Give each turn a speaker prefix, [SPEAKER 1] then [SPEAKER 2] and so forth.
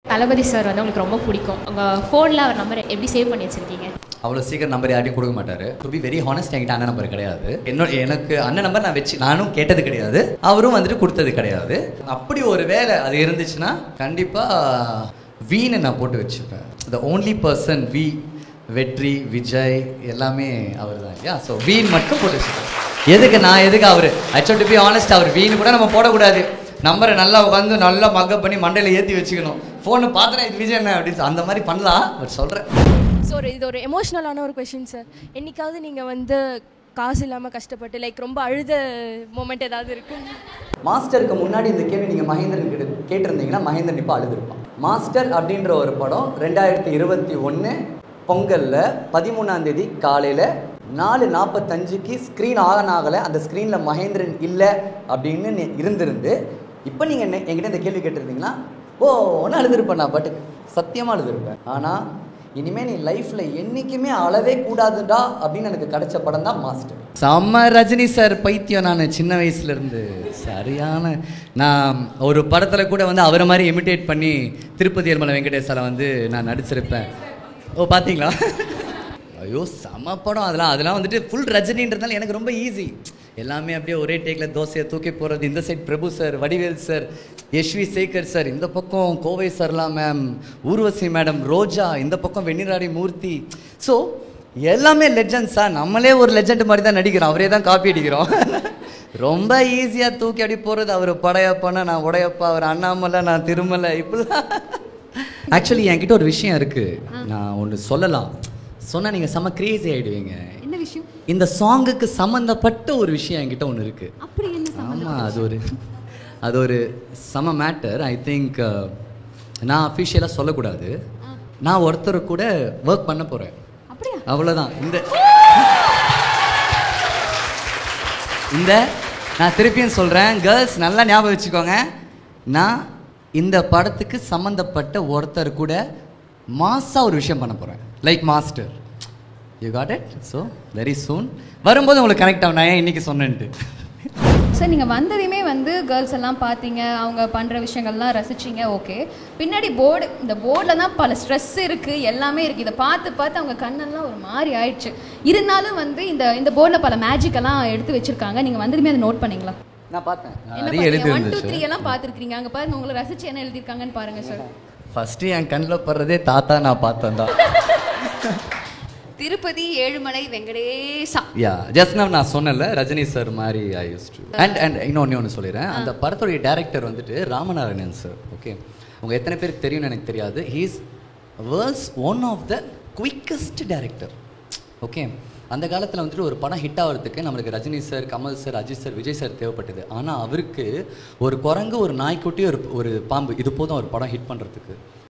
[SPEAKER 1] தளபதி sir வந்து உங்களுக்கு ரொம்ப பிடிக்கும் உங்கள் ஃபோனில் அவர் நம்பர் எப்படி சேவ் பண்ணி வச்சுருக்கீங்க
[SPEAKER 2] அவ்வளோ சீக்கிரம் நம்பர் யாரையும் கொடுக்க மாட்டாரு டு பி வெரி ஹானஸ்ட் என்கிட்ட அண்ணன் நம்பர் கிடையாது என்னோட எனக்கு அண்ணன் நம்பர் நான் வச்சு நானும் கேட்டது கிடையாது அவரும் வந்துட்டு கொடுத்தது கிடையாது அப்படி ஒரு வேலை அது இருந்துச்சுன்னா கண்டிப்பாக வீணை நான் போட்டு வச்சுப்பேன் த ஓன்லி பர்சன் வி வெற்றி விஜய் எல்லாமே அவர் தான் இல்லையா ஸோ வீண் மட்டும் போட்டு வச்சுப்பேன் எதுக்கு நான் எதுக்கு அவர் ஆக்சுவல் டு பி ஆனஸ்ட் அவர் வீண் கூட நம்ம போடக்கூடாது நம்பரை நல்லா உட்காந்து நல்லா மக்கப் பண்ணி மண்டையில் ஏற்றி வச்சுக்கணும் ஃபோனு பார்த்தேன் இது விஜய் என்ன அப்படின்னு அந்த மாதிரி பண்ணலாம் பட் சொல்கிறேன்
[SPEAKER 3] ஸோ ஒரு இது ஒரு எமோஷ்னலான ஒரு கொஷின் சார் என்னைக்காவது நீங்கள் வந்து காசு இல்லாமல் கஷ்டப்பட்டு லைக் ரொம்ப அழுத மூமெண்ட் ஏதாவது இருக்கும்
[SPEAKER 2] மாஸ்டருக்கு முன்னாடி இந்த கேள்வி நீங்கள் மகேந்திரன் கிட்ட கேட்டிருந்தீங்கன்னா மகேந்திரன் இப்போ அழுதுருப்பான் மாஸ்டர் அப்படின்ற ஒரு படம் ரெண்டாயிரத்தி இருபத்தி ஒன்று பொங்கலில் பதிமூணாம் தேதி காலையில் நாலு நாற்பத்தஞ்சுக்கு ஸ்க்ரீன் ஆகன் ஆகலை அந்த ஸ்க்ரீனில் மகேந்திரன் இல்லை அப்படின்னு நி- இருந்திருந்து இப்போ நீங்கள் என்ன என்கிட்ட இந்த கேள்வி கேட்டிருந்தீங்கன்னா ஓ ஒன்று அழுதுருப்பேன் நான் பாட்டுக்கு சத்தியமாக அழுதுருப்பேன் ஆனால் இனிமேல் நீ லைஃப்பில் என்றைக்குமே அழவே கூடாதுடா அப்படின்னு எனக்கு கிடைச்ச படம் தான் மாஸ்டர் செம்ம ரஜினி சார் பைத்தியம் நான் சின்ன வயசுல இருந்து சரியான நான் ஒரு படத்தில் கூட வந்து அவரை மாதிரி இமிட்டேட் பண்ணி திருப்பதி ஏர்மலை வெங்கடேசால வந்து நான் நடிச்சிருப்பேன் ஓ பார்த்தீங்களா ஐயோ செம படம் அதெல்லாம் அதெல்லாம் வந்துட்டு ஃபுல் ரஜினின்றதுனால எனக்கு ரொம்ப ஈஸி எல்லாமே அப்படியே ஒரே டேக்கில் தோசையை தூக்கி போகிறது இந்த side Prabhu sir Vadivel sir S Ve Shekhar sir இந்த பக்கம் கோவை சர்லா மேம் ஊர்வசி மேடம் ரோஜா இந்த பக்கம் வெண்ணிராடி மூர்த்தி ஸோ எல்லாமே லெஜண்ட்ஸா நம்மளே ஒரு லெஜண்ட் மாதிரி தான் நடிக்கிறோம் அவரே தான் காப்பி அடிக்கிறோம் ரொம்ப ஈஸியாக தூக்கி அப்படி போகிறது அவர் படையப்பானா நான் உடையப்பா அவர் அண்ணாமலை நான் திருமலை இப்படிலாம் ஆக்சுவலி என்கிட்ட ஒரு விஷயம் இருக்குது நான் ஒன்று சொல்லலாம் சொன்னால் நீங்கள் செம்ம கிரேசி ஆகிடுவீங்க
[SPEAKER 4] என்ன விஷயம்
[SPEAKER 2] இந்த சாங்குக்கு சம்மந்தப்பட்ட ஒரு விஷயம் என்கிட்ட ஒன்று இருக்குது
[SPEAKER 4] அப்படி என்ன சம்மந்தம்
[SPEAKER 2] ஆமாம் அது ஒரு அது ஒரு சம மேட்டர் ஐ திங்க் நான் அஃபிஷியலாக சொல்லக்கூடாது நான் ஒருத்தர் கூட ஒர்க் பண்ண போகிறேன்
[SPEAKER 4] அப்படியா
[SPEAKER 2] அவ்வளோதான் இந்த இந்த நான் திருப்பியும் சொல்கிறேன் கேர்ள்ஸ் நல்லா ஞாபகம் வச்சுக்கோங்க நான் இந்த படத்துக்கு சம்மந்தப்பட்ட ஒருத்தர் கூட மாஸாக ஒரு விஷயம் பண்ண போகிறேன் like master you got it so very soon வரும்போது உங்களுக்கு கனெக்ட் ஆகும் நான் ஏன் இன்னைக்கு சொன்னேன்ட்டு
[SPEAKER 4] சார் நீங்கள் வந்ததையுமே வந்து கேர்ள்ஸ் எல்லாம் பார்த்தீங்க அவங்க பண்ணுற விஷயங்கள்லாம் ரசிச்சிங்க ஓகே பின்னாடி போர்டு இந்த போர்டில் தான் பல ஸ்ட்ரெஸ் இருக்குது எல்லாமே இருக்குது இதை பார்த்து பார்த்து அவங்க கண்ணெல்லாம் ஒரு மாதிரி ஆயிடுச்சு இருந்தாலும் வந்து இந்த இந்த போர்டில் பல மேஜிக் எல்லாம் எடுத்து வச்சிருக்காங்க நீங்கள் வந்ததுமே அதை நோட் பண்ணீங்களா
[SPEAKER 2] நான் பார்த்தேன்
[SPEAKER 4] என்ன
[SPEAKER 2] நிறைய எழுதி
[SPEAKER 4] ஒன் டூ
[SPEAKER 2] இருந்துச்சு
[SPEAKER 4] த்ரீ எல்லாம் பார்த்துருக்கீங்க அங்கே பாருங்க உங்களை ரசிச்சு என்ன எழுதியிருக்காங்கன்னு பாருங்க சார்
[SPEAKER 2] ஃபஸ்ட்டு என் கண்ணில் படுறதே தாத்தா நான் பார்த்தேன் தான்
[SPEAKER 4] திருப்பதி ஏழுமலை வெங்கடேசா
[SPEAKER 2] யா ஜஸ்ட் now நான் சொன்னல ரஜினி சார் மாதிரி I use to and and இன்னொன்று ஒன்று சொல்லிடுறேன் அந்த படத்துடைய டேரக்டர் வந்துட்டு ராமநாராயணன் சார் ஓகே உங்கள் எத்தனை பேருக்கு தெரியும்னு எனக்கு தெரியாது he's world's one of the quickest director okay அந்த காலத்தில் வந்துட்டு ஒரு படம் ஹிட் ஆகிறதுக்கு நம்மளுக்கு Rajini sir Kamal sir Ajith sir Vijay sir தேவைப்பட்டது ஆனால் அவருக்கு ஒரு குரங்கு ஒரு நாய்க்குட்டி ஒரு ஒரு பாம்பு இது போதும் ஒரு படம் ஹிட் பண்ணுறதுக்கு